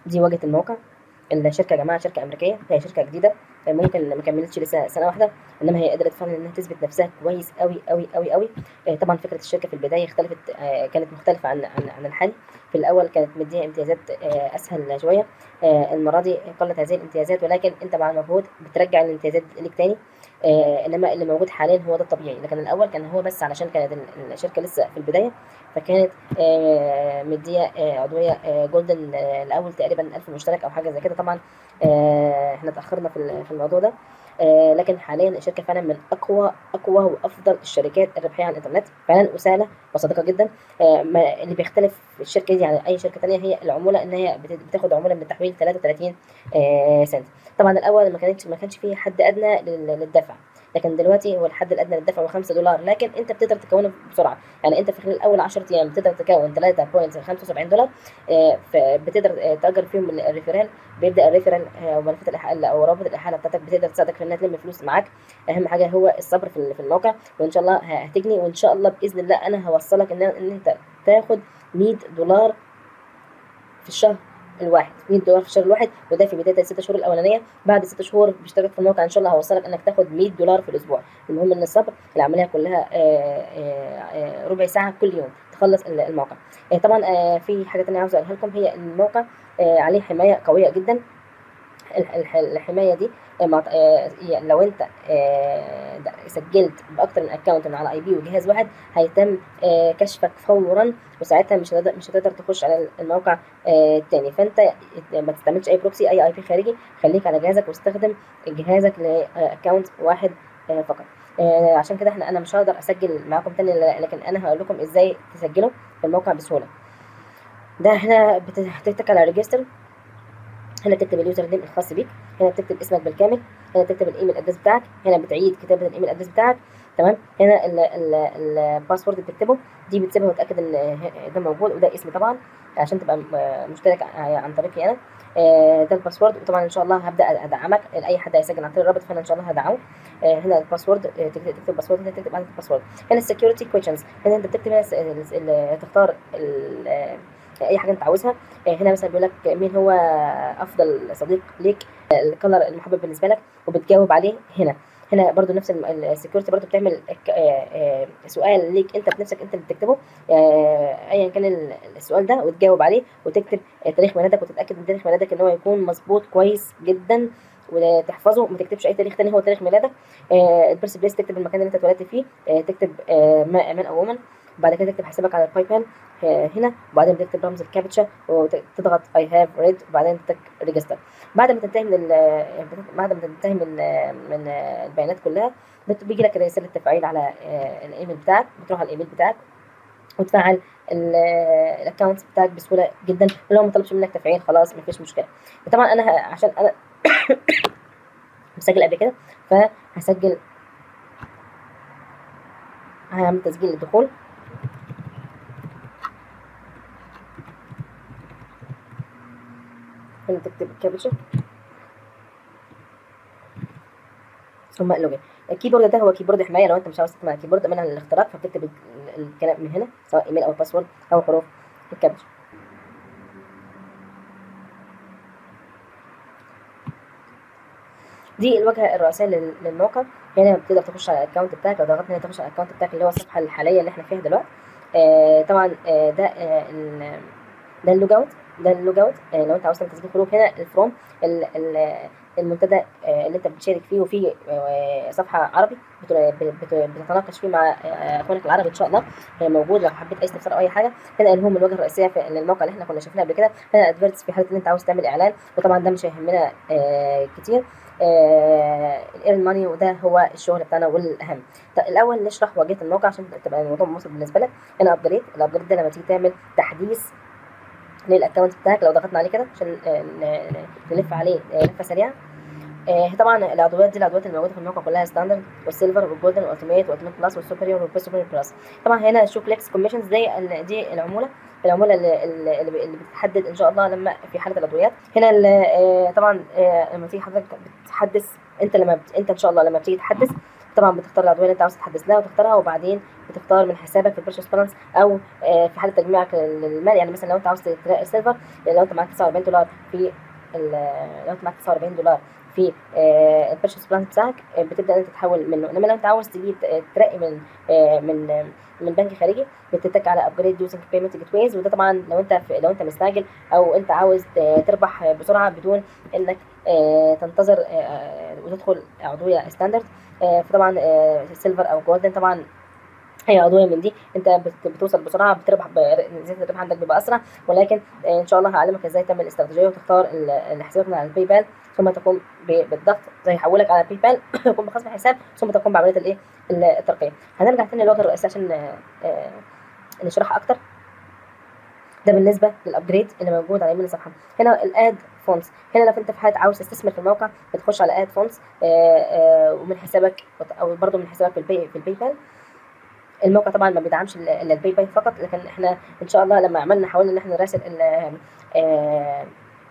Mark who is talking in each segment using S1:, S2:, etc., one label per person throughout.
S1: دي واجهه الموقع الشركه يا جماعه شركه امريكيه هي شركه جديده ممكن ما كملتش لسه سنه واحده انما هي قدرت فعلا انها تثبت نفسها كويس قوي قوي قوي قوي آه، طبعا فكره الشركه في البدايه اختلفت آه، كانت مختلفه عن عن عن الحالي في الاول كانت مديها امتيازات آه، اسهل شويه آه، المره دي قلت هذه الامتيازات ولكن انت مع المجهود بترجع الامتيازات ليك تاني آه، انما اللي موجود حاليا هو ده الطبيعي لكن الاول كان هو بس علشان كانت ال- الشركه لسه في البدايه فكانت آه، مديه آه، عضويه آه، جولدن آه، الاول تقريبا 1000 مشترك او حاجه زي كده طبعا آه، احنا اتاخرنا في ال- في الموضوع ده آه، لكن حاليا الشركه فعلا من اقوى اقوى وافضل الشركات الربحيه على الانترنت فعلا وسهله وصادقه جدا آه، ما- اللي بيختلف في الشركه دي عن اي شركه تانية هي العموله ان هي بت- بتاخد عموله من التحويل 33 آه، سنت طبعا الاول ما كانتش ما كانش فيه حد ادنى لل- للدفع لكن دلوقتي هو الحد الادنى للدفع هو 5 دولار لكن انت بتقدر تكونه بسرعه يعني انت في خلال اول 10 ايام بتقدر تكون 3.75 دولار آه، فبتقدر آه، تاجر فيهم ال- الريفيرال بيبدا الريفيرال آه، وملفات الاحاله او رابط الاحاله بتاعتك بتقدر تساعدك في انها تلم فلوس معاك اهم حاجه هو الصبر في ال- في الموقع وان شاء الله ه- هتجني وان شاء الله باذن الله انا هوصلك ان ان انت تاخد 100 دولار في الشهر الواحد 100 دولار في الشهر الواحد وده في بدايه الست شهور الاولانيه بعد ست شهور باشتراك في الموقع ان شاء الله هوصلك انك تاخد 100 دولار في الاسبوع المهم ان الصبر العمليه كلها آه، آه، آه، ربع ساعه كل يوم تخلص ال- الموقع آه، طبعا آه، في حاجه تانية عاوز اقولها لكم هي إن الموقع آه، عليه حمايه قويه جدا الح- الح- الحمايه دي آه، مع- آه، يعني لو انت آه، د- سجلت باكتر من اكونت من على اي بي وجهاز واحد هيتم آه، كشفك فورا وساعتها مش هتقدر مش هتقدر تخش على الموقع آه، التاني فانت ما تستعملش اي بروكسي اي اي بي خارجي خليك على جهازك واستخدم جهازك لاكونت واحد آه، فقط آه، عشان كده احنا انا مش هقدر اسجل معاكم تاني لكن انا هقول لكم ازاي تسجلوا في الموقع بسهوله ده هنا بت- هتتك على ريجستر هنا تكتب اليوزر نيم الخاص بيك هنا بتكتب اسمك بالكامل هنا تكتب الايميل ادرس بتاعك هنا بتعيد كتابه الايميل ادرس بتاعك تمام هنا ال- ال- الباسورد اللي بتكتبه دي بتسيبها وتاكد ان ده موجود وده اسمي طبعا عشان تبقى م- مشترك ع- عن طريقي انا آه، ده الباسورد وطبعا ان شاء الله هبدا ادعمك اي حد هيسجل عن طريق الرابط فانا ان شاء الله هدعمه آه، هنا الباسورد آه، تكتب تكتب الباسورد هنا تكتب عدد الباسورد هنا السكيورتي كويشنز هنا انت بتكتب هنا الس- ال- ال- تختار ال- آه، اي حاجه انت عاوزها آه، هنا مثلا بيقول لك مين هو افضل صديق ليك الكلر المحبب بالنسبه لك وبتجاوب عليه هنا هنا برضو نفس السكيورتي برضو بتعمل ك- آه، آه، سؤال ليك انت بنفسك انت اللي بتكتبه آه، ايا كان ال- السؤال ده وتجاوب عليه وتكتب آه، تاريخ ميلادك وتتاكد من تاريخ ميلادك ان هو يكون مظبوط كويس جدا وتحفظه ما تكتبش اي تاريخ تاني هو تاريخ ميلادك آه، البيرث بليس تكتب المكان اللي انت اتولدت فيه آه، تكتب مان او وومن بعد كده تكتب حسابك على الباي بال آه، هنا وبعدين بتكتب رمز الكابتشا وتضغط اي هاف ريد وبعدين تك ريجستر بعد ما تنتهي من ال- بعد ما تنتهي من من البيانات كلها بت- بيجي لك رساله تفعيل على آه، الايميل بتاعك بتروح على الايميل بتاعك وتفعل الاكونت بتاعك بسهوله جدا ولو ما طلبش منك تفعيل خلاص مفيش مشكله طبعا انا ه- عشان انا مسجل قبل كده فهسجل هعمل تسجيل للدخول هنا تكتب الكابتشا ثم لوجين الكيبورد ده هو كيبورد حمايه لو انت مش عاوز تكتب على الكيبورد منها الاختراق فبتكتب ال- الكلام من هنا سواء ايميل او باسورد او حروف الكابتشا دي الواجهه الرئيسيه لل- للموقع هنا بتقدر تخش على الاكونت بتاعك لو ضغطت هنا تخش على الاكونت بتاعك اللي هو الصفحه الحاليه اللي احنا فيها دلوقتي آه طبعا آه ده آه ال- ده اللوج اوت ده اللوج اوت آه لو انت عاوز تعمل تسجيل خروج هنا الفروم ال- ال- المنتدى آه اللي انت بتشارك فيه وفيه آه صفحه عربي بت- بت- بتتناقش فيه مع آه اخوانك العرب ان شاء الله هي موجود لو حبيت اي استفسار او اي حاجه هنا اللي هم الواجهه الرئيسيه في الموقع اللي احنا كنا شايفينها قبل كده هنا ادفيرتس في حاله ان انت عاوز تعمل اعلان وطبعا ده مش هيهمنا آه كتير الايرن ماني وده هو الشغل بتاعنا والاهم طيب الاول نشرح واجهه الموقع عشان تبقى الموضوع مبسط بالنسبه لك هنا ابجريد الابجريد ده لما تيجي تعمل تحديث للاكونت بتاعك لو ضغطنا عليه كده عشان آه، ن- ن- نلف عليه آه، لفه سريعه آه، طبعا العضويات دي العضويات اللي موجوده في الموقع كلها ستاندرد والسيلفر والجولدن والالتيميت والالتيميت بلس والسوبريور والسوبريور بلس طبعا هنا شو كليكس كوميشنز دي ال- دي العموله العموله اللي, اللي, اللي بتتحدد ان شاء الله لما في حاله العضويات هنا ال- آه، طبعا آه، لما تيجي حضرتك بتحدث انت لما بت... انت ان شاء الله لما بتيجي تحدث طبعا بتختار العضويه اللي انت عاوز تحدث لها وتختارها وبعدين بتختار من حسابك في البيرشيس بالانس او آه، في حاله تجميعك للمال يعني مثلا لو انت عاوز تلاقي السيلفر يعني لو انت معاك 49 دولار في ال- لو انت معاك 49 دولار في البيرشيس بالانس بتاعك آه، بتبدا انت تحول منه انما لو انت عاوز تجيب آه، ترقي من آه، من آه، من بنك خارجي بتتك على ابجريد يوزنج بيمنت جيت ويز وده طبعا لو انت في لو انت مستعجل او انت عاوز ت- تربح بسرعه بدون انك آه، تنتظر آه، آه، وتدخل عضويه ستاندرد آه، فطبعا سيلفر او جولدن طبعا هي عضويه من دي انت بت- بتوصل بسرعه بتربح ب- زياده الربح عندك بيبقى اسرع ولكن آه، ان شاء الله هعلمك ازاي تعمل استراتيجيه وتختار ال- الحسابات من على الباي بال ثم تقوم ب- بالضغط زي يحولك على باي بال تقوم بخصم الحساب ثم تقوم بعمليه الايه ال- الترقيه هنرجع تاني للوجه الرئيسي عشان آه، آه، نشرحها اكتر ده بالنسبه للابجريد اللي موجود على يمين الصفحه هنا الاد فونتس هنا لو انت في حاله عاوز تستثمر في الموقع بتخش على اد فونتس ومن حسابك او برضه من حسابك في الباي في الباي بال الموقع طبعا ما بيدعمش ال- الا الباي باي فقط لكن احنا ان شاء الله لما عملنا حاولنا ان احنا نراسل ال- آه،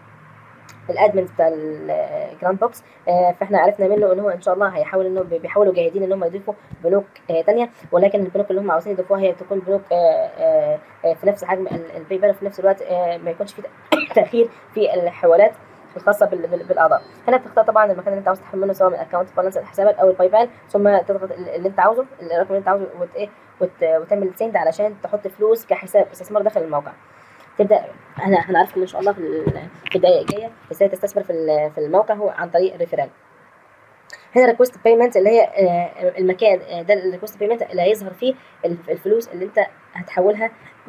S1: الادمنز بتاع الجراند بوكس آه، فاحنا عرفنا منه ان هو ان شاء الله هيحاول انه بي- بيحاولوا جاهدين ان هم يضيفوا بنوك آه، تانية ولكن البنوك اللي هم عاوزين يضيفوها هي تكون بنوك آه، آه، آه، في نفس حجم ال- الباي بال وفي نفس الوقت آه، ما يكونش في تاخير في الحوالات الخاصه بال- بال- بالاعضاء هنا بتختار طبعا المكان اللي انت عاوز تحمل منه سواء من اكونت بالانس حسابك او الباي بال ثم تضغط ال- اللي انت عاوزه الرقم اللي انت عاوزه وت ايه وت- وتعمل سند علشان تحط فلوس كحساب استثمار داخل الموقع تبدا انا هنعرفكم ان شاء الله في ال- في الدقائق الجايه ازاي تستثمر في ال- في الموقع هو عن طريق الريفرال هنا ريكوست بيمنت اللي هي آه، المكان آه، ده الريكوست بيمنت اللي هيظهر فيه الف- الفلوس اللي انت هتحولها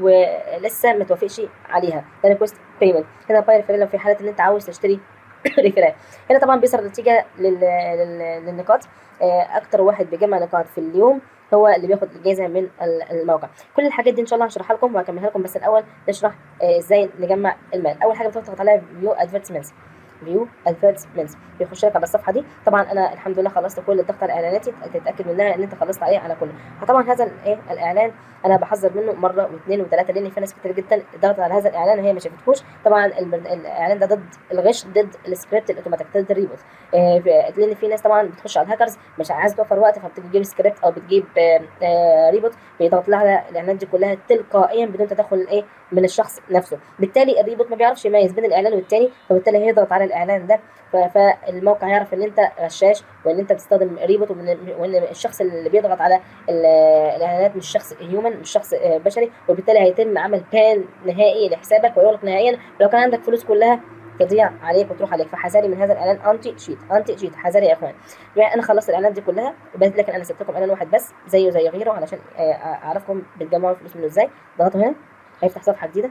S1: ولسه ما توافقش عليها ده ريكوست بيمنت هنا باي ريفرال لو في حاله ان انت عاوز تشتري ريفرال هنا طبعا بيظهر النتيجه لل- لل- للنقاط آه، اكتر واحد بيجمع نقاط في اليوم هو اللي بياخد الجائزه من ال- الموقع كل الحاجات دي ان شاء الله هشرحها لكم وهكملها لكم بس الاول نشرح آه، ازاي نجمع المال اول حاجه بتضغط عليها فيو ادفيرتسمنتس فيو ادفيرتسمنتس بيخش لك على الصفحه دي طبعا انا الحمد لله خلصت كل الضغط على اعلاناتي تتاكد منها ان انت خلصت عليه على كله فطبعا هذا الايه الاعلان انا بحذر منه مره واثنين وثلاثه لان في ناس كتير جدا ضغطت على هذا الاعلان وهي ما شافتهوش طبعا البرن- الاعلان ده ضد الغش ضد السكريبت الاوتوماتيك ضد الريبوت آه، ف- لان في ناس طبعا بتخش على الهاكرز مش عايز توفر وقت فبتجيب سكريبت او بتجيب آه، آه، ريبوت بيضغط لها على الاعلانات دي كلها تلقائيا بدون تدخل ايه من الشخص نفسه بالتالي الريبوت ما بيعرفش يميز بين الاعلان والتاني فبالتالي هيضغط على الاعلان ده ف- فالموقع هيعرف ان انت غشاش وان انت بتستخدم ريبوت وان وإن الشخص اللي بيضغط على ال- الاعلانات مش شخص هيومن مش شخص آه، بشري وبالتالي هيتم عمل بان نهائي لحسابك ويغلق نهائيا ولو كان عندك فلوس كلها تضيع عليك وتروح عليك فحذاري من هذا الاعلان انتي شيت انتي شيت حذاري يا اخوان يعني انا خلصت الاعلانات دي كلها بس لكن انا سبت لكم اعلان واحد بس زيه زي غيره علشان آه، اعرفكم بتجمعوا الفلوس منه ازاي ضغطوا هنا هيفتح صفحه جديده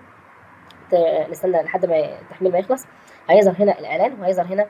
S1: ت- نستنى لحد ما التحميل ما يخلص هيظهر هنا الاعلان وهيظهر هنا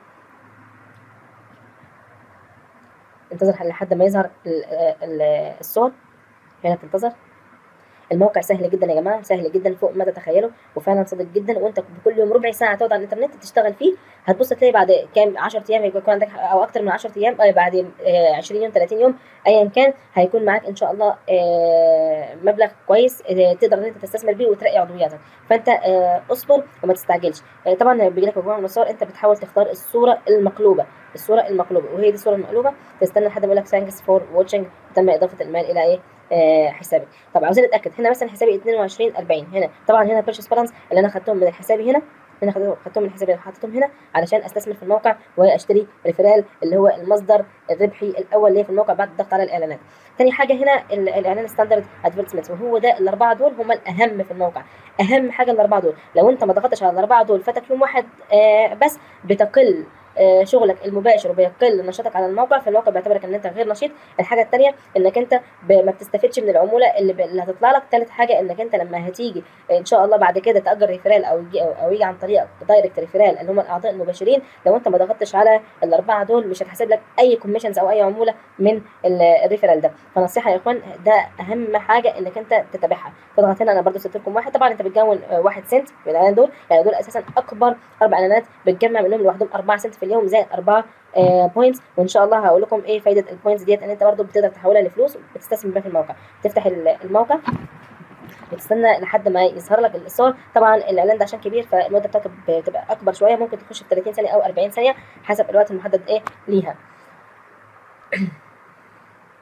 S1: انتظر لحد ما يظهر ال- ال- الصور هنا تنتظر الموقع سهل جدا يا جماعه سهل جدا فوق ما تتخيلوا وفعلا صادق جدا وانت بكل يوم ربع ساعه تقعد على الانترنت تشتغل فيه هتبص تلاقي بعد كام 10 ايام يكون عندك او اكتر من 10 ايام أو بعد آه، 20 يوم 30 يوم ايا كان هيكون معاك ان شاء الله آه، مبلغ كويس آه، تقدر ان انت تستثمر بيه وترقي عضوياتك فانت آه، اصبر وما تستعجلش آه، طبعا بيجي لك مجموعه من الصور انت بتحاول تختار الصوره المقلوبه الصوره المقلوبه وهي دي الصوره المقلوبه تستنى لحد ما يقول لك ثانكس فور واتشنج تم اضافه المال الى ايه آه، حسابي طب عاوزين نتاكد هنا مثلا حسابي 22 40 هنا طبعا هنا بيرشيس بالانس اللي انا خدتهم من حسابي هنا هنا خدتهم- خدتهم من حسابي حطيتهم هنا علشان استثمر في الموقع واشتري ريفرال اللي هو المصدر الربحي الاول ليا في الموقع بعد الضغط على الاعلانات تاني حاجه هنا ال- الاعلان ستاندرد ادفيرتسمنت وهو ده الاربعه دول هم الاهم في الموقع اهم حاجه الاربعه دول لو انت ما ضغطتش على الاربعه دول فاتك يوم واحد آه بس بتقل آه، شغلك المباشر وبيقل نشاطك على الموقع فالموقع بيعتبرك ان انت غير نشيط الحاجه الثانيه انك انت ب- ما بتستفدش من العموله اللي, ب... اللي هتطلع لك ثالث حاجه انك انت لما هتيجي ان شاء الله بعد كده تاجر ريفرال او يجي او يجي عن طريق دايركت ريفرال اللي هم الاعضاء المباشرين لو انت ما ضغطتش على الاربعه دول مش هتحسب لك اي كوميشنز او اي عموله من ال- الريفرال ده فنصيحه يا اخوان ده اهم حاجه انك انت تتابعها تضغط هنا انا برضو سبت لكم واحد طبعا انت بتكون آه، واحد سنت من الاعلان دول يعني دول اساسا اكبر اربع اعلانات بتجمع منهم لوحدهم 4 سنت في اليوم زائد 4 بوينتس وان شاء الله هقول لكم ايه فايده البوينتس ديت ان انت برضو بتقدر تحولها لفلوس وتستثمر بيها في الموقع تفتح ال- الموقع بتستنى لحد ما يظهر لك الصور طبعا الاعلان ده عشان كبير فالمده بتاعته بتبقى اكبر شويه ممكن تخش في 30 ثانيه او 40 ثانيه حسب الوقت المحدد ايه ليها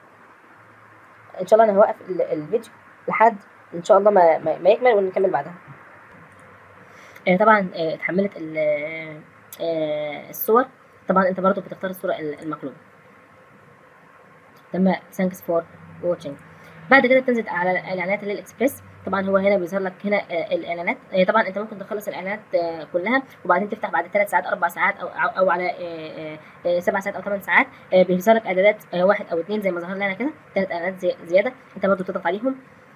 S1: فان شاء الله انا هوقف ال- الفيديو لحد ان شاء الله ما, ما, ما يكمل ونكمل بعدها آه، طبعا آه، اتحملت ال- آه، الصور طبعا انت برضو بتختار الصوره ال- المقلوبه تمام ثانكس فور واتشنج بعد كده بتنزل على الاعلانات اللي الاكسبريس طبعا هو هنا بيظهر لك هنا آه، الاعلانات آه، طبعا انت ممكن تخلص الاعلانات آه، كلها وبعدين تفتح بعد ثلاث ساعات اربع ساعات او او, أو على آه، آه، آه، سبع ساعات او ثمان ساعات آه، بيظهر لك اعدادات آه، واحد او اثنين زي ما ظهر لنا كده ثلاث اعلانات زي- زياده انت برضو تضغط عليهم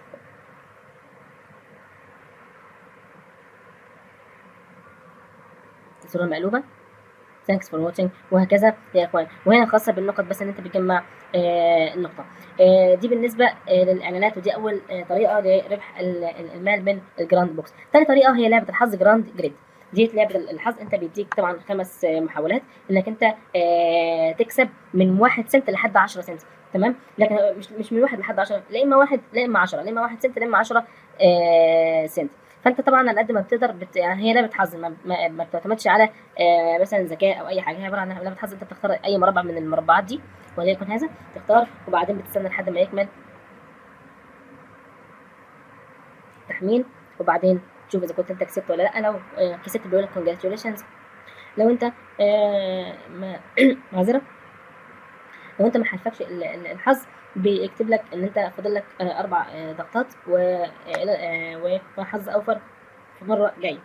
S1: الصوره المقلوبه ثانكس فور واتشنج وهكذا يا اخوان وهنا خاصه بالنقط بس ان انت بتجمع آه النقطه آه دي بالنسبه آه للاعلانات ودي اول آه طريقه لربح ال- ال- المال من الجراند بوكس ثاني طريقه هي لعبه الحظ جراند جريد دي لعبه الحظ انت بيديك طبعا خمس آه، محاولات انك انت آه تكسب من واحد سنت لحد 10 سنت تمام لكن هو مش مش من واحد لحد 10 لا اما واحد لا اما 10 لا اما واحد سنت لا اما 10 آه سنت فانت طبعا على قد ما بتقدر بت... يعني هي لعبه حظ ما, ما, ما بتعتمدش على آه مثلا ذكاء او اي حاجه هي عباره عن لعبه حظ انت بتختار اي مربع من المربعات دي وليكن هذا تختار وبعدين بتستنى لحد ما يكمل تحميل وبعدين تشوف اذا كنت انت كسبت ولا لا لو آه كسبت بيقول لك congratulations لو انت آه ما معذره لو انت ما حالفكش ال- ال- الحظ بيكتب لك ان انت فاضل لك آه، اربع آه، ضغطات و- آه، آه، وحظ اوفر في مره جايه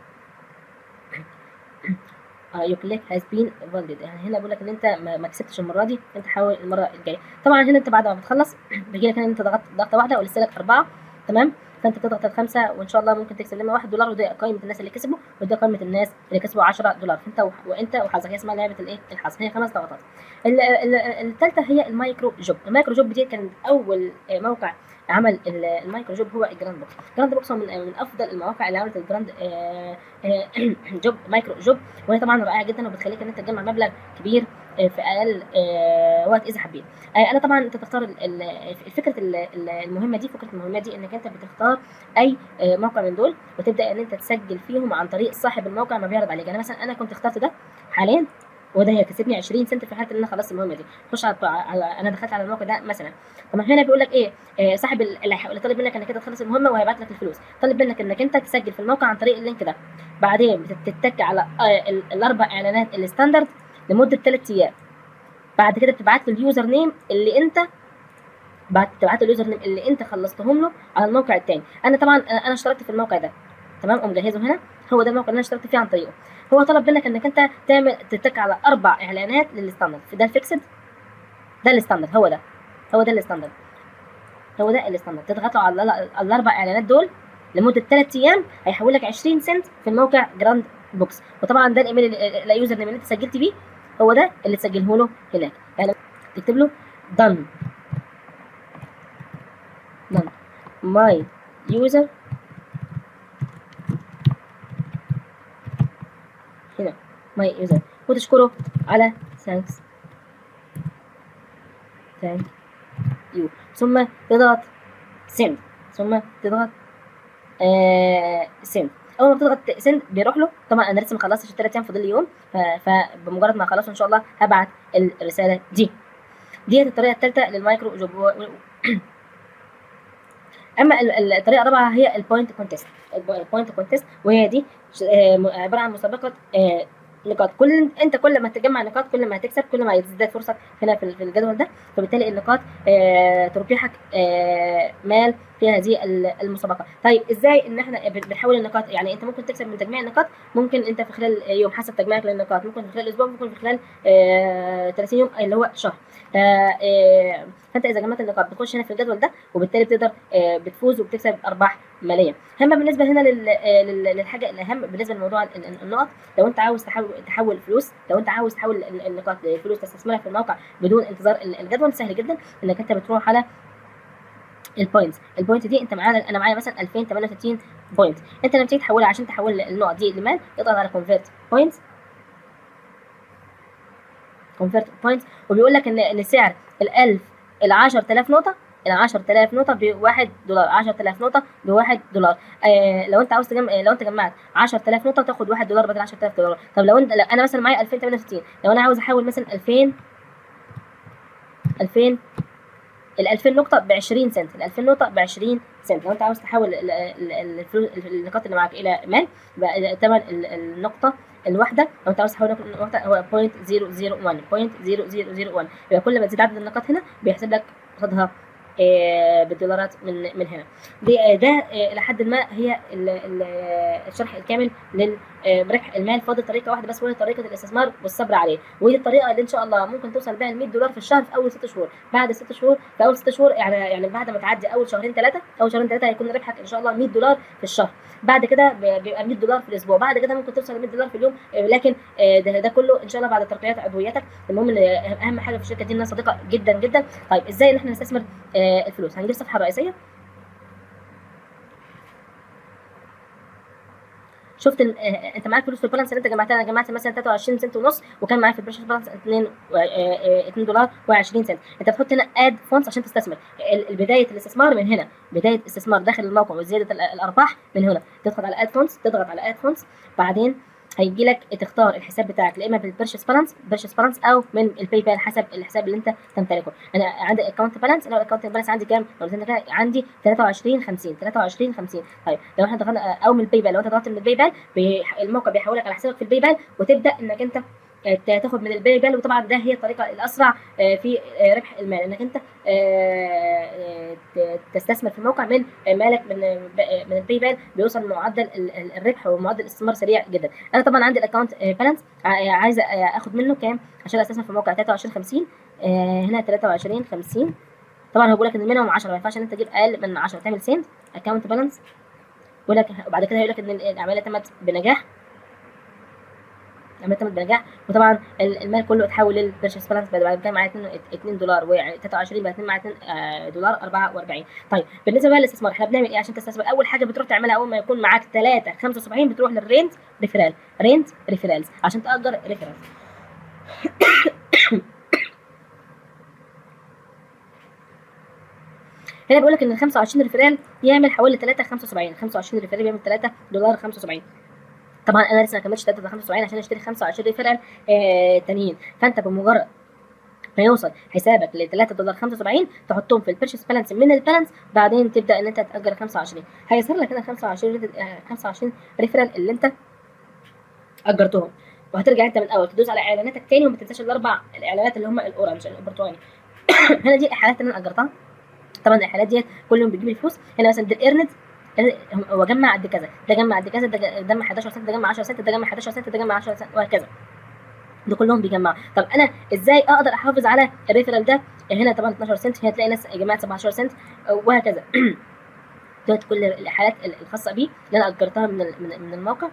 S1: يو كليك هاز بين فاليد يعني هنا بيقول لك ان انت ما ما كسبتش المره دي انت حاول المره الجايه طبعا هنا انت بعد ما بتخلص بيجي لك ان انت ضغطت ضغطه واحده ولسه لك اربعه تمام فانت بتضغط الخمسه وان شاء الله ممكن تكسب لما 1 دولار وده قائمه الناس اللي كسبوا وده قائمه الناس اللي كسبوا 10 دولار فانت وح- وانت وحظك هي اسمها لعبه الايه الحظ هي خمس ضغطات الثالثه هي المايكرو جوب المايكرو جوب دي كانت اول آه، موقع عمل ال- المايكرو جوب هو الجراند بوكس الجراند بوكس هو من, من افضل المواقع اللي عملت الجراند آه، آه، جوب مايكرو جوب وهي طبعا رائعه جدا وبتخليك ان انت تجمع مبلغ كبير آه، في اقل آه، وقت اذا حبيت آه، انا طبعا انت تختار ال- ال- الفكره ال- ال- المهمه دي فكره المهمه دي انك انت بتختار اي آه، موقع من دول وتبدا ان انت تسجل فيهم عن طريق صاحب الموقع ما بيعرض عليك يعني مثلا انا كنت اخترت ده حاليا وده هيكسبني 20 سنت في حاله ان انا خلصت المهمه دي خش على, على انا دخلت على الموقع ده مثلا طبعا هنا بيقول لك ايه آه صاحب ال- اللي هيحاول- اللي طالب منك انك انت تخلص المهمه وهيبعت لك الفلوس طالب منك انك انت تسجل في الموقع عن طريق اللينك ده بعدين بتتك على آه ال- الاربع اعلانات الستاندرد لمده 3 ايام بعد كده بتبعت له اليوزر نيم اللي انت بعد تبعت له اليوزر نيم اللي انت خلصتهم له على الموقع التاني انا طبعا انا اشتركت في الموقع ده تمام قوم جهزه هنا هو ده الموقع اللي انا اشتركت فيه عن طريقه هو طلب منك انك انت تعمل تتك على اربع اعلانات للستاندرد ده الفيكسد ده الستاندرد هو ده هو ده الستاندرد هو ده الستاندرد تضغط له على ال- على الاربع اعلانات دول لمده 3 ايام هيحول لك 20 سنت في الموقع جراند بوكس وطبعا ده الايميل اللي- اليوزر نيم اللي انت سجلت بيه هو ده اللي تسجله له هناك يعني تكتب له done done my user هنا my user وتشكره على thanks thank you ثم تضغط send ثم تضغط آه send اول ما بتضغط send بيروح له طبعا انا لسه ما خلصتش الثلاث ايام فاضل لي يوم ف- فبمجرد ما اخلصه ان شاء الله هبعت الرساله دي ديت الطريقه الثالثه للمايكرو جوب و- و- اما ال- ال- الطريقه الرابعه هي البوينت كونتيست البوينت كونتيست وهي دي ش- آه، م- عباره عن مسابقه آه، نقاط كل انت كل ما تجمع نقاط كل ما هتكسب كل ما يزداد فرصك هنا في في الجدول ده فبالتالي النقاط آه، تربحك آه، مال في هذه ال- المسابقه طيب ازاي ان احنا بن- بنحول النقاط يعني انت ممكن تكسب من تجميع النقاط ممكن انت في خلال يوم حسب تجميعك للنقاط ممكن في خلال اسبوع ممكن في خلال آه، 30 يوم اللي هو شهر ف- آه، فانت اذا جمعت النقاط بتخش هنا في الجدول ده وبالتالي بتقدر آه، بتفوز وبتكسب ارباح ماليه اما بالنسبه هنا لل- آه، لل- للحاجه الاهم بالنسبه لموضوع ال- ال- النقط لو انت عاوز تحول تحول فلوس لو انت عاوز تحول ال- النقاط لفلوس تستثمرها في الموقع بدون انتظار ال- الجدول سهل جدا انك انت بتروح على البوينتس البوينت دي انت معانا انا معايا مثلا 2068 بوينت انت لما تيجي تحولها عشان تحول النقط دي لمال اضغط على كونفيرت بوينتس كونفيرت بوينتس وبيقول لك ان ان سعر ال 1000 ال 10000 نقطه ال 10000 نقطه ب 1 دولار 10000 نقطه ب 1 دولار آه لو انت عاوز تجمع آه، لو انت جمعت 10000 نقطه تاخد 1 دولار بدل 10000 دولار طب لو انت لا انا مثلا معايا 2068 لو انا عاوز احول مثلا 2000 2000 ال 2000 نقطه ب 20 سنت ال 2000 نقطه ب 20 سنت لو انت عاوز تحول ال- ال- ال- الفلوس النقاط اللي معاك الى مال بقى ثمن ال- النقطه الواحده لو انت عاوز تحول النقطه هو 0.001 0.0001 يبقى كل ما تزيد عدد النقاط هنا بيحسب لك قصادها آه، بالدولارات من من هنا دي آه، ده آه، الى حد ما هي ال- ال- الشرح الكامل لربح المال فاضل طريقه واحده بس وهي طريقه الاستثمار والصبر عليه ودي الطريقه اللي ان شاء الله ممكن توصل بيها ل 100 دولار في الشهر في اول ست شهور بعد ست شهور في اول ست شهور يعني يعني بعد ما تعدي اول شهرين ثلاثه اول شهرين ثلاثه هيكون ربحك ان شاء الله 100 دولار في الشهر بعد كده ب- بيبقى 100 دولار في الاسبوع بعد كده ممكن توصل ل 100 دولار في اليوم آه، لكن آه، ده, ده كله ان شاء الله بعد ترقيات عضويتك المهم ان اهم حاجه في الشركه دي انها صديقه جدا جدا طيب ازاي ان احنا نستثمر آه، الفلوس هنجيب الصفحه الرئيسيه شفت ال- آه، انت معاك فلوس في البالانس اللي انت جمعتها انا جمعت مثلا 23 سنت ونص وكان معايا في البريشر بالانس 2 2 دولار و20 سنت انت بتحط هنا اد فونس عشان تستثمر ال- بدايه الاستثمار من هنا بدايه استثمار داخل الموقع وزياده ال- الارباح من هنا تضغط على اد فونس تضغط على اد فونس بعدين هيجي لك تختار الحساب بتاعك يا اما بالبرشس بالانس برشس بالانس او من الباي بال حسب الحساب اللي انت تمتلكه انا عندي اكونت بالانس انا الاكونت بالانس عندي كام لو قلت لك عندي 23 50 23 50 طيب لو احنا ضغطنا او من الباي بال لو انت ضغطت من الباي بال بيح- الموقع بيحولك على حسابك في الباي بال وتبدا انك انت آه، تاخد من الباي بال وطبعا ده هي الطريقه الاسرع آه، في آه، ربح المال انك انت آه، آه، ت- تستثمر في الموقع من آه، مالك من آه، من الباي بال بيوصل معدل ال- ال- الربح ومعدل الاستثمار سريع جدا انا طبعا عندي الاكونت بالانس عايزه آه، اخد منه كام عشان استثمر في الموقع 23 50 آه، هنا 23 50 طبعا هو بيقول لك ان المينيمم 10 ما ينفعش ان انت تجيب اقل من 10 تعمل سند اكونت بالانس بيقول لك وبعد كده هيقول لك ان العمليه تمت بنجاح العمليه تمت بنجاح وطبعا ال- المال كله اتحول للبيرشيس بالانس بعد ما كان معايا 2 دولار و23 بقى 2 معايا 2 دولار 44 طيب بالنسبه بقى للاستثمار احنا بنعمل ايه عشان تستثمر اول حاجه بتروح تعملها اول ما يكون معاك 3 75 بتروح للرينت ريفرال رينت ريفرالز عشان تاجر ريفرالز هنا بيقول لك ان ال 25 ريفرال يعمل حوالي 3 75 25 ريفرال بيعمل 3 دولار 75 طبعا انا لسه ما كملتش 3 75 عشان اشتري 25 ريفرال آه تانيين فانت بمجرد ما يوصل حسابك ل 3 دولار 75 تحطهم في البيرشيس بالانس من البالانس بعدين تبدا ان انت تاجر 25 هيظهر لك هنا 25 ريف- آه، 25 ريفرال اللي انت اجرتهم وهترجع انت من الاول تدوس على اعلاناتك تاني وما تنساش الاربع الاعلانات اللي هم الاورنج البرتقالي هنا دي الاحالات اللي انا اجرتها طبعا الاحالات ديت كل يوم بتجيب لي فلوس هنا مثلا ده الايرنت هو جمع قد كذا ده جمع قد كذا ده جمع 11 سنت ده جمع 10 سنت ده جمع 11 سنت ده جمع 10 سنت وهكذا ده كلهم بيجمعوا طب انا ازاي اقدر احافظ على الريفرال ده هنا طبعا 12 سنت هنا تلاقي ناس جماعه 17 سنت وهكذا دول كل الحالات الخاصه بيه اللي انا اجرتها من ال- من من الموقع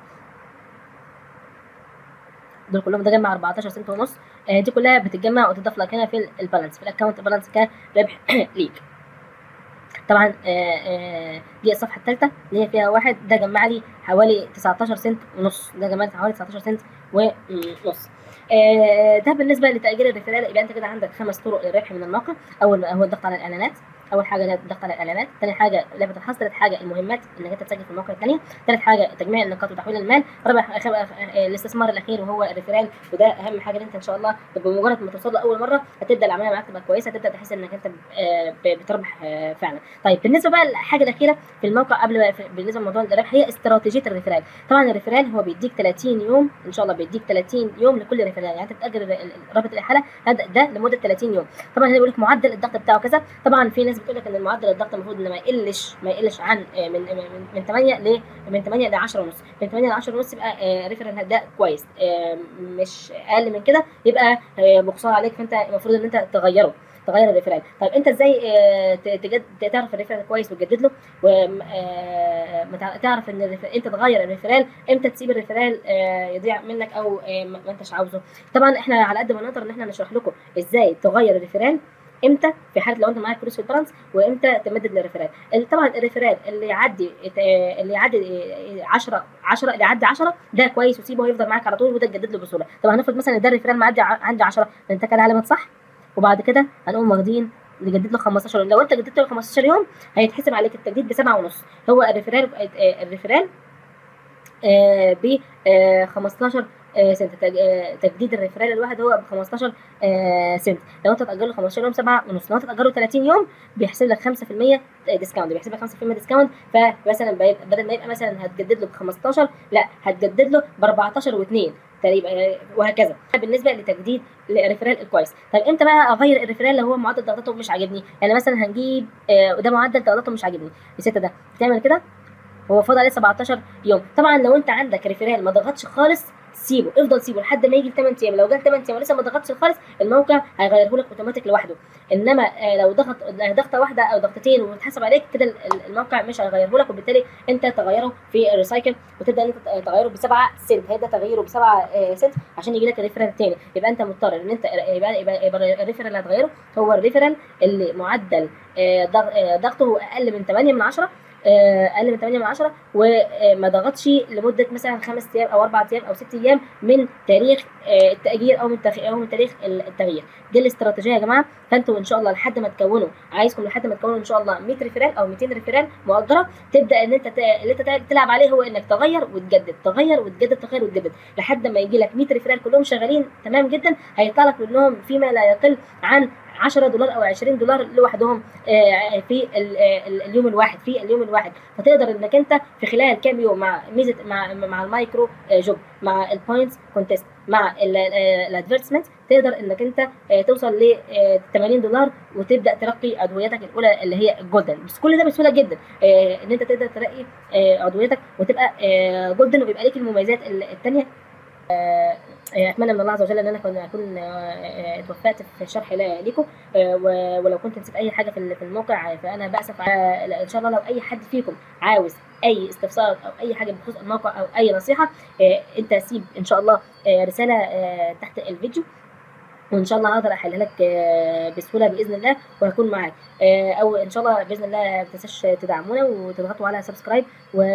S1: دول كلهم ده جمع 14 سنت ونص آه، دي كلها بتتجمع وتضاف لك هنا في البالانس في الاكونت بالانس كربح ليك طبعا آه، آه، دي الصفحه الثالثه اللي هي فيها واحد ده جمع لي حوالي 19 سنت ونص ده جمع لي حوالي 19 سنت ونص آه، ده بالنسبه لتاجير الريفرال يبقى انت كده عندك خمس طرق للربح من الموقع اول هو الضغط على الاعلانات اول حاجه الضغط على الاعلانات ثاني حاجه لعبه الحظ ثالث حاجه المهمات انك انت تسجل في الموقع الثانيه ثالث حاجه تجميع النقاط وتحويل المال رابع خ- آه، الاستثمار الاخير وهو الريفرال وده اهم حاجه ان انت ان شاء الله بمجرد ما توصل له اول مره هتبدا العمليه معاك تبقى كويسه هتبدا تحس انك انت آه، ب- بتربح آه، فعلا طيب بالنسبه بقى للحاجه الاخيره في الموقع قبل ما في- بالنسبه لموضوع الربح هي استراتيجيه الريفرال طبعا الريفرال هو بيديك 30 يوم ان شاء الله بيديك 30 يوم لكل ريفرال يعني انت بتاجر ال- ال- رابط الاحاله هذا ده لمده 30 يوم طبعا هنا بيقول لك معدل الضغط بتاعه كذا طبعا في ناس بتقول لك ان المعدل الضغط المفروض ان ما يقلش ما يقلش عن آه، من من من 8 ل من 8 ل 10 ونص من 8 ل 10 ونص يبقى آه، ريفرال ده كويس آه، مش اقل من كده يبقى آه، مقصر عليك فانت المفروض ان انت تغيره تغير الريفرال طيب انت ازاي آه، ت- تجد تعرف الريفرال كويس وتجدد له وتعرف ان الريفرال انت تغير الريفرال امتى تسيب الريفرال آه، يضيع منك او آه، ما ما انتش عاوزه طبعا احنا على قد ما نقدر ان احنا نشرح لكم ازاي تغير الريفرال امتى في حاله لو انت معاك فلوس في البالانس وامتى تمدد للريفرال ال- طبعا الريفرال اللي يعدي ات- اللي يعدي 10 10 اللي يعدي 10 ده كويس وسيبه ويفضل معاك على طول وده تجدد له بسهوله طب هنفرض مثلا ان ده الريفرال معدي ع- عندي 10 انت كده علامه صح وبعد كده هنقوم واخدين نجدد له 15 يوم لو انت جددت له 15 يوم هيتحسب عليك التجديد بسبعة ونص هو الريفرال آه، الريفرال ب 15 آه، سنت تج- آه، تجديد الريفرال الواحد هو ب 15 آه، سنت لو انت تاجره 15 يوم 7 ونص لو انت تاجره 30 يوم بيحسب لك 5% ديسكاونت بيحسب لك 5% ديسكاونت فمثلا بيبقى بدل ما يبقى مثلا هتجدد له ب 15 لا هتجدد له ب 14 و2 تقريبا آه، وهكذا بالنسبه لتجديد الريفرال الكويس طيب امتى بقى اغير الريفرال لو هو معدل ضغطاته مش عاجبني يعني مثلا هنجيب آه، وده معدل ضغطاته مش عاجبني الستة ده بتعمل كده هو فاضل عليه 17 يوم طبعا لو انت عندك ريفرال ما ضغطش خالص سيبه افضل سيبه لحد ما يجي 8 ايام لو جه 8 ايام ولسه ما ضغطش خالص الموقع هيغيره لك اوتوماتيك لوحده انما آه، لو ضغط ضغطه واحده او ضغطتين واتحسب عليك كده ال- ال- الموقع مش هيغيره لك وبالتالي انت تغيره في الريسايكل وتبدا ان انت تغيره ب 7 سنت هيبدا تغييره ب 7 سنت عشان يجي لك الريفرال الثاني يبقى انت مضطر ان انت يبقى, يبقى, يبقى الريفرال اللي هتغيره هو الريفرال اللي معدل آه، ضغ- آه، ضغطه اقل من 8 من 10 آه، اقل من 8 من 10 وما ضغطش لمده مثلا خمس ايام او اربع ايام او ست ايام من تاريخ آه، التاجير او من تاريخ او من تاريخ التغيير دي الاستراتيجيه يا جماعه فانتوا ان شاء الله لحد ما تكونوا عايزكم لحد ما تكونوا ان شاء الله 100 ريفرال او 200 ريفرال مؤجره تبدا ان انت ت- اللي انت تلعب عليه هو انك تغير وتجدد تغير وتجدد تغير وتجدد لحد ما يجي لك 100 ريفرال كلهم شغالين تمام جدا هيطلع لك منهم فيما لا يقل عن 10 دولار او 20 دولار لوحدهم آه، في ال- آه، ال- اليوم الواحد في اليوم الواحد فتقدر انك انت في خلال كام يوم مع ميزه مع مع المايكرو آه، جوب مع البوينتس كونتيست مع الادفيرتسمنت تقدر انك انت آه، توصل ل 80 دولار وتبدا ترقي عضويتك الاولى اللي هي الجولدن بس كل ده بسهوله جدا آه، ان انت تقدر ترقي آه، عضويتك وتبقى آه، جولدن ويبقى ليك المميزات الثانيه اتمنى من الله عز وجل ان انا اكون اكون آه، آه، اتوفقت في الشرح ل- ليكم آه، و- ولو كنت نسيت اي حاجه في ال- في الموقع فانا باسف على لا، ان شاء الله لو اي حد فيكم عاوز اي استفسار او اي حاجه بخصوص الموقع او اي نصيحه آه، انت سيب ان شاء الله آه، رساله آه، تحت الفيديو وان شاء الله هقدر احلها لك آه، بسهوله باذن الله وهكون معاك آه، او ان شاء الله باذن الله ما تنساش تدعمونا وتضغطوا على سبسكرايب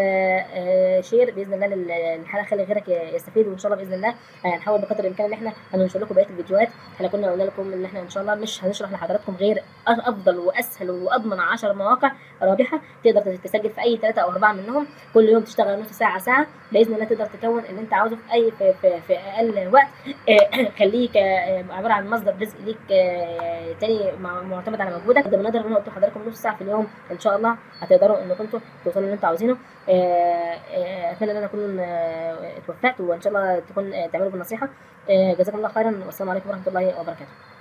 S1: وشير باذن الله لل- للحلقه خلي غيرك يستفيد وان شاء الله باذن الله هنحاول بقدر الامكان ان احنا هننشر لكم بقيه الفيديوهات احنا كنا قلنا لكم ان احنا ان شاء الله مش هنشرح لحضراتكم غير افضل واسهل واضمن 10 مواقع رابحه تقدر تسجل في اي ثلاثه او اربعه منهم كل يوم تشتغل نص ساعه ساعه باذن الله تقدر تكون اللي انت عاوزه في اي في, في, في اقل وقت آه، خليه ك- آه، عباره عن مصدر رزق ليك آه، تاني مع- معتمد على مجهودك ده بنقدر ان انا قلت لحضراتكم نص ساعه في اليوم ان شاء الله هتقدروا انكم انتوا توصلوا اللي انتوا عاوزينه آه، آه، اتمنى ان انا اكون آه، اتوفقت وان شاء الله تكون آه، تعملوا بالنصيحه آه، جزاكم الله خيرا والسلام عليكم ورحمه الله وبركاته